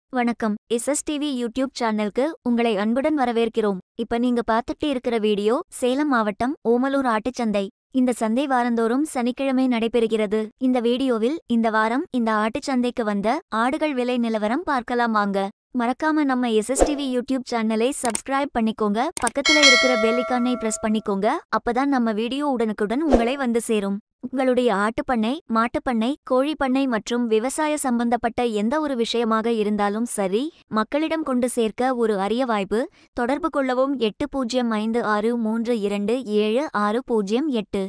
வணக்கம் SSTV YouTube சேனலுக்கு உங்களை அன்புடன் வரவேற்கிறோம் இப்ப நீங்க பார்த்துட்டு இருக்கிற வீடியோ சேலம் மாவட்டம் ஓமலூர் ஆட்டுச்சந்தை இந்த சந்தை வாரந்தோறும் சனிக்கிழமை நடைபெறுகிறது இந்த வீடியோவில் இந்த வாரம் இந்த ஆட்டுச்சந்தைக்கு வந்த ஆடுகள் விலை நிலவரம் பார்க்கலாம் வாங்க மறக்காம நம்ம எஸ்எஸ்டிவி யூடியூப் சேனலை சப்ஸ்கிரைப் பண்ணிக்கோங்க பக்கத்துல இருக்கிற பெல்லிக்கானை பிரஸ் பண்ணிக்கோங்க அப்பதான் நம்ம வீடியோ உடனுக்குடன் உங்களை வந்து சேரும் உங்களுடைய ஆட்டுப்பண்ணை மாட்டுப்பண்ணை கோழிப்பண்ணை மற்றும் விவசாய சம்பந்தப்பட்ட எந்த ஒரு விஷயமாக இருந்தாலும் சரி மக்களிடம் கொண்டு சேர்க்க ஒரு அரிய வாய்ப்பு தொடர்பு கொள்ளவும் எட்டு பூஜ்ஜியம் ஐந்து ஆறு மூன்று இரண்டு ஏழு ஆறு பூஜ்ஜியம் எட்டு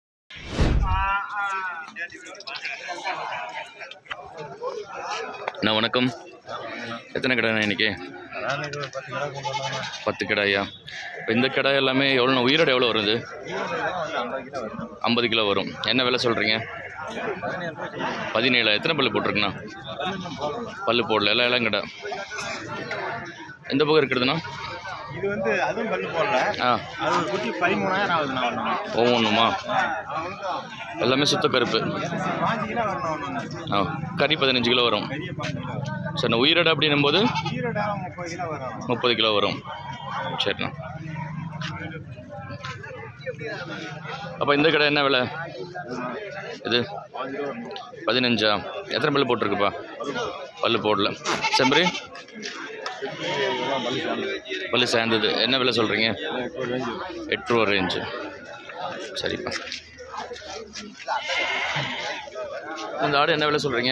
அண்ணா வணக்கம் எத்தனை கடைண்ணா இன்னைக்கு நாளைக்கு ஒரு பத்து கடை கொண்டு வந்தாங்க பத்து கடாயா இப்போ இந்த கடை எல்லாமே எவ்வளோ உயிரோட எவ்வளோ வருது ஐம்பது கிலோ வரும் ஐம்பது கிலோ வரும் என்ன விலை சொல்கிறீங்க பதினேழு ரூபாய் சொல்லுவாங்க பதினேழு எத்தனை பல்லு போட்டிருக்குண்ணா இன்னும் போகணும் பல்லு போடல எல்லாம் எல்லாம் கடை எந்த பக்கம் இருக்கிறதுண்ணா இது வந்து அதுவும் பல்லு போடல ஆ அது ஒரு குட்டி பதிமூணாயிரம் ஆகுது நான் வரணும் ஒவ்வொன்றுமா எல்லாமே சுத்த கருப்பு பாஞ்சு கிலோ வரணும் ஒன்று ஆ கறி பதினஞ்சு கிலோ வரும் பெரிய பாஞ்சு கிலோ சரி நான் உயிரோட அப்படின்னும் போது ஈரோடு முப்பது கிலோ வரும் முப்பது கிலோ வரும் சரிண்ணா அப்போ இந்த கடை என்ன விலை இது பாஞ்சு கிலோ வரணும் பதினஞ்சா எத்தனை பல்லு போட்டிருக்குப்பா பல்லு போடல செம்பரி இதெல்லாம் பல்லு சேர்ந்து பல்லு சேர்ந்தது என்ன விலை சொல்கிறீங்க இப்போ ரேஞ்சு எட்டு ரூபா ரேஞ்சு சரிப்பா இந்த ஆடு என்ன விலை சொல்கிறீங்க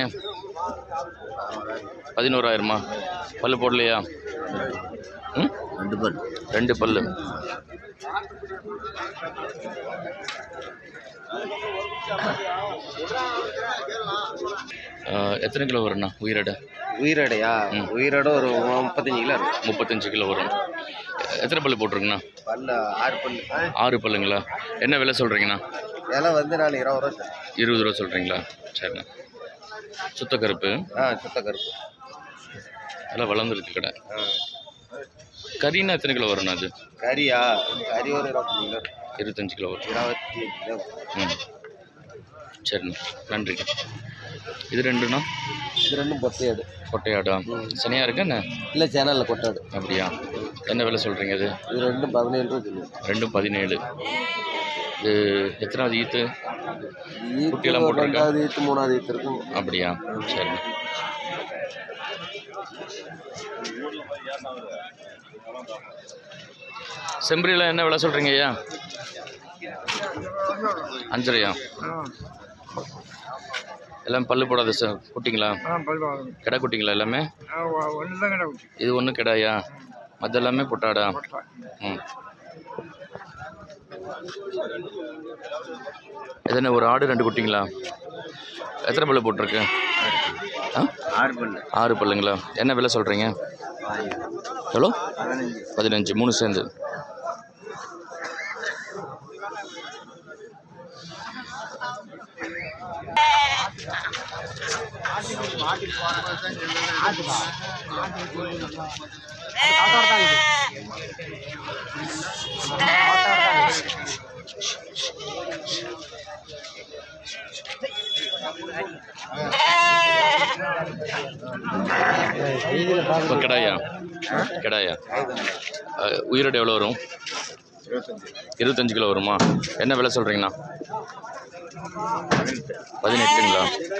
பதினோராயிரமா பல்லு போடலையா ம் ரெண்டு பல் ரெண்டு பல்லு ஆ, எத்தனை கிலோ வரும்ண்ணா உயிரோட உயிரோடையா ம். உயிரோட ஒரு முப்பத்தஞ்சு கிலோ இருக்கும் முப்பத்தஞ்சு கிலோ வரும் எத்தனை பல்லு போட்டிருக்குண்ணா பல்லு ஆறு பல்லு ஆறு பல்லுங்களா என்ன விலை சொல்கிறீங்கண்ணா விலை வந்து நான் இருபது ரூபா தரேன். இருபது ரூபா சொல்கிறீங்களா சரிண்ணா சுத்த கருப்பு ஆ சுத்த கருப்பு நல்லா வளர்ந்துருக்கு கடை ஆ கறின்னா எத்தனை கிலோ வரும்ண்ணா அது கறியா கறி ஒரு இருபத்தஞ்சு கிலோ இருக்கும். இருபத்தஞ்சு கிலோ வரும் இருபத்தி அஞ்சு கிலோ இருக்கும். ம் சரிண்ணா நன்றி இது ரெண்டுண்ணா இது ரெண்டும் பொத்தையாடு கொட்டையாடா சனியாக இருக்கா என்ன இல்லை சேனலில் கொட்டாடு அப்படியா என்ன விலை சொல்கிறீங்க அது இது ரெண்டும் பதினேழு ரூபா சொல்லுவேன் ரெண்டும் பதினேழு இது எத்தனாவது ஈத்து ஈத்து குட்டியெல்லாம் ஒரு போட்டிருக்கா? ரெண்டாவது ஈத்து மூணாவது ஈத்து இருக்கும் அப்படியா சரிண்ணா செம்பரியில் என்ன விலை சொல்கிறீங்க ஐயா அஞ்சரையா எல்லாம் பல்லு போடாத சார் குட்டிங்களா கிடா குட்டிங்களா எல்லாமே ஒன்று தான் கடை ஊற்றி இது ஒன்றும் கிடாயா மற்ற எல்லாமே புட்டாடா ம் இது என்ன ஒரு ஆடு ரெண்டு குட்டிங்களா எத்தனை பல்லு போட்டிருக்கு ஆ ஆறு பல்லு ஆறு பல்லுங்களா என்ன விலை சொல்கிறீங்க எவ்வளோ பதினஞ்சு பதினஞ்சு மூணு சேர்ந்து இப்போ கிடாயா கிடாயா அஹ், உயிரோட எவ்வளோ வரும் இருபத்தஞ்சு இருபத்தஞ்சு கிலோ வருமா என்ன விலை சொல்கிறீங்கண்ணா பதினெட்டுங்களா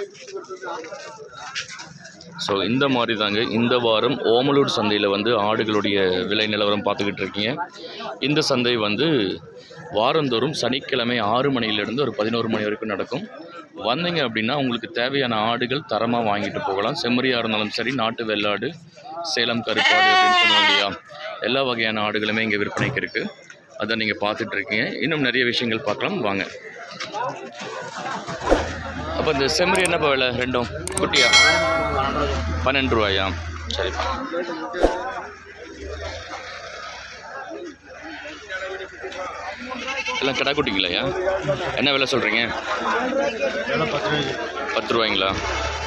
ஸோ இந்த மாதிரி தாங்க இந்த வாரம் ஓமலூர் சந்தையில் வந்து ஆடுகளுடைய விலை நிலவரம் பார்த்துக்கிட்டு இருக்கீங்க இந்த சந்தை வந்து வாரந்தோறும் சனிக்கிழமை ஆறு மணியிலிருந்து ஒரு பதினோரு மணி வரைக்கும் நடக்கும் வந்தீங்க அப்படின்னா உங்களுக்கு தேவையான ஆடுகள் தரமாக வாங்கிட்டு போகலாம் செம்மறியாக இருந்தாலும் சரி நாட்டு வெள்ளாடு சேலம் கருப்பாடு அப்படின்னு சொன்னோம் இல்லையா எல்லா வகையான ஆடுகளுமே இங்கே விற்பனைக்கு இருக்குது அதை நீங்கள் பார்த்துட்டு இருக்கீங்க இன்னும் நிறைய விஷயங்கள் பார்க்கலாம் வாங்க அப்போ இந்த செம்மறி என்னப்பா விலை ரெண்டும் குட்டியா பன்னெண்டு ரூபாயா சரிப்பா எல்லாம் கிடா குட்டிங்களையா என்ன விலை சொல்கிறீங்க பத்து ரூபாய்க்கு பத்து ரூபாய்ங்களா